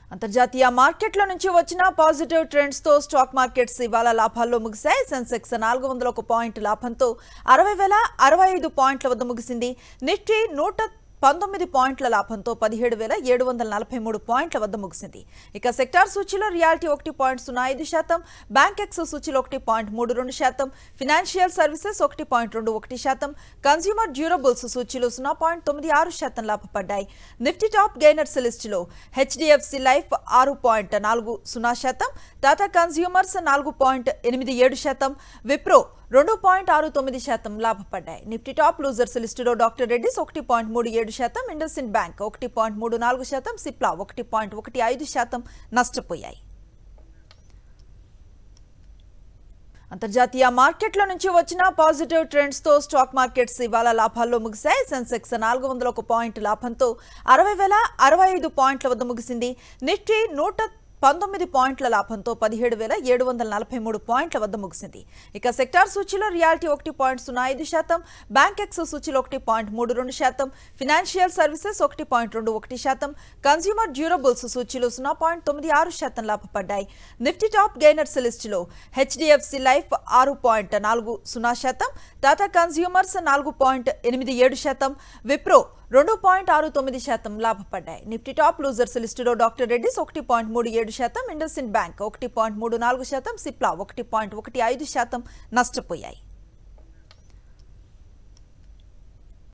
అంతర్జాతీయ మార్కెట్ల నుంచి వచ్చిన పాజిటివ్ ట్రెండ్స్ తో స్టాక్ మార్కెట్స్ ఇవాళ లాభాల్లో ముగిశాయి సెన్సెక్స్ నాలుగు వందల ఒక పాయింట్ లాభంతో అరవై వేల అరవై ఐదు పాయింట్ల వద్ద ముగిసింది నిఫ్టీ నూట పంతొమ్మిది పాయింట్ల లాభంతో పదిహేడు వేల ఏడు వందల నలభై మూడు పాయింట్ల వద్ద ముగిసింది ఇక సెక్టార్ సూచీలో రియాలిటీ ఒకటి పాయింట్ సున్నా ఐదు శాతం బ్యాంక్ ఎక్స్ సూచీలో ఒకటి పాయింట్ మూడు రెండు శాతం ఫినాన్షియల్ సర్వీసెస్ ఒకటి పాయింట్ రెండు ఒకటి శాతం కన్స్యూమర్ డ్యూరబుల్స్ సూచీలో సున్నా పాయింట్ తొమ్మిది ఆరు శాతం లాభపడ్డాయి నిఫ్టీ టాప్ గెయినర్స్ లిస్టులో హెచ్డిఎఫ్సి లైఫ్ ఆరు పాయింట్ నాలుగు సున్నా శాతం టాటా కన్స్యూమర్స్ నాలుగు పాయింట్ ఎనిమిది ఏడు శాతం విప్రో రెండు పాయింట్ ఆరు తొమ్మిది శాతం లాభపడ్డాయి నిఫ్టీ టాప్ లూజర్స్ లిస్టులో డాక్టర్ రెడ్డిస్ ఒకటి పాయింట్ మూడు ఏడు శాతం ఇండస్ఇండ్ బ్యాంక్ ఒకటి పాయింట్ మూడు నాలుగు శాతం సిప్లా ఒకటి పాయింట్ ఒకటి ఐదు శాతం నష్టపోయాయి అంతర్జాతీయ మార్కెట్ల నుంచి వచ్చిన పాజిటివ్ ట్రెండ్స్ తో స్టాక్ మార్కెట్స్ ఇవాళ లాభాల్లో ముగిశాయి సెన్సెక్స్ నాలుగు వందల ఒక పాయింట్ లాభంతో అరవై వేల అరవై ఐదు పాయింట్ల వద్ద ముగిసింది నిఫ్టీ నూట పంతొమ్మిది పాయింట్ల లాభంతో పదిహేడు వేల ఏడు వందల నలభై మూడు పాయింట్ల వద్ద ముగిసింది ఇక సెక్టార్ సూచీలో రియాలిటీ ఒకటి పాయింట్ సున్నా ఐదు శాతం బ్యాంక్ ఎక్స్ సూచీలో ఒకటి పాయింట్ మూడు రెండు శాతం ఫినాన్షియల్ సర్వీసెస్ ఒకటి పాయింట్ రెండు ఒకటి శాతం కన్స్యూమర్ డ్యూరబుల్స్ సూచీలో సున్నా పాయింట్ తొమ్మిది ఆరు శాతం లాభపడ్డాయి నిఫ్టీ టాప్ గెయినర్స్ లిస్టులో హెచ్డిఎఫ్సి లైఫ్ ఆరు పాయింట్ నాలుగు సున్నా శాతం టాటా కన్స్యూమర్స్ నాలుగు పాయింట్ ఎనిమిది ఏడు శాతం విప్రో రెండు పాయింట్ ఆరు తొమ్మిది శాతం లాభపడ్డాయి నిఫ్టీ టాప్ లూజర్స్ లిస్టులో డాక్టర్ రెడ్డిస్ ఒకటి పాయింట్ మూడు ఏడు శాతం ఇండస్ఇండ్ బ్యాంక్ ఒకటి పాయింట్ మూడు నాలుగు శాతం సిప్లా ఒకటి పాయింట్ ఒకటి ఐదు శాతం నష్టపోయాయి